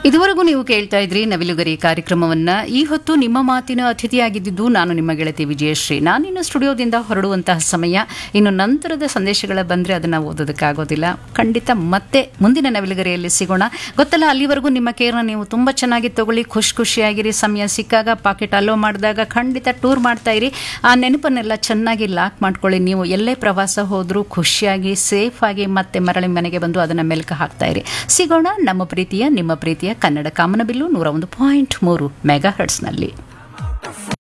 ಇದುವರೆಗೂ ನೀವು ಕೇಳ್ತಾ ಇದ್ರಿ ನವಿಲುಗರಿ ಕಾರ್ಯಕ್ರಮವನ್ನ ಈ ಹೊತ್ತು ನಿಮ್ಮ ಮಾತಿನ ಅತಿಥಿಯಾಗಿದ್ದು ನಾನು ನಿಮ್ಮ ಗೆಳತಿ ವಿಜಯಶ್ರೀ ನಾನಿನ್ನು ಸ್ಟುಡಿಯೋದಿಂದ ಹೊರಡುವಂತಹ ಸಮಯ ಇನ್ನು ನಂತರದ ಸಂದೇಶಗಳ ಬಂದ್ರೆ ಅದನ್ನ ಓದೋದಕ್ಕಾಗೋದಿಲ್ಲ ಖಂಡಿತ ಮತ್ತೆ ಮುಂದಿನ ನವಿಲುಗರಿಯಲ್ಲಿ ಸಿಗೋಣ ಗೊತ್ತಲ್ಲ ಅಲ್ಲಿವರೆಗೂ ನಿಮ್ಮ ಕೇರ್ನ ನೀವು ತುಂಬಾ ಚೆನ್ನಾಗಿ ತಗೊಳ್ಳಿ ಖುಷಿ ಖುಷಿಯಾಗಿರಿ ಸಮಯ ಸಿಕ್ಕಾಗ ಪಾಕೆಟ್ ಅಲೋ ಮಾಡಿದಾಗ ಖಂಡಿತ ಟೂರ್ ಮಾಡ್ತಾ ಇರಿ ಆ ನೆನಪನ್ನೆಲ್ಲ ಚೆನ್ನಾಗಿ ಲಾಕ್ ಮಾಡ್ಕೊಳ್ಳಿ ನೀವು ಎಲ್ಲೇ ಪ್ರವಾಸ ಹೋದ್ರೂ ಖುಷಿಯಾಗಿ ಸೇಫ್ ಆಗಿ ಮತ್ತೆ ಮರಳಿ ಮನೆಗೆ ಬಂದು ಅದನ್ನ ಮೆಲ್ಕ ಹಾಕ್ತಾ ಇರಿ ಸಿಗೋಣ ನಮ್ಮ ಪ್ರೀತಿಯ ನಿಮ್ಮ ಪ್ರೀತಿಯ ಕನ್ನಡ ಕಾಮನಬಿಲ್ಲು ನೂರ ಒಂದು ಪಾಯಿಂಟ್ ಮೂರು ಮೆಗಾ ಹರ್ಟ್ಸ್ನಲ್ಲಿ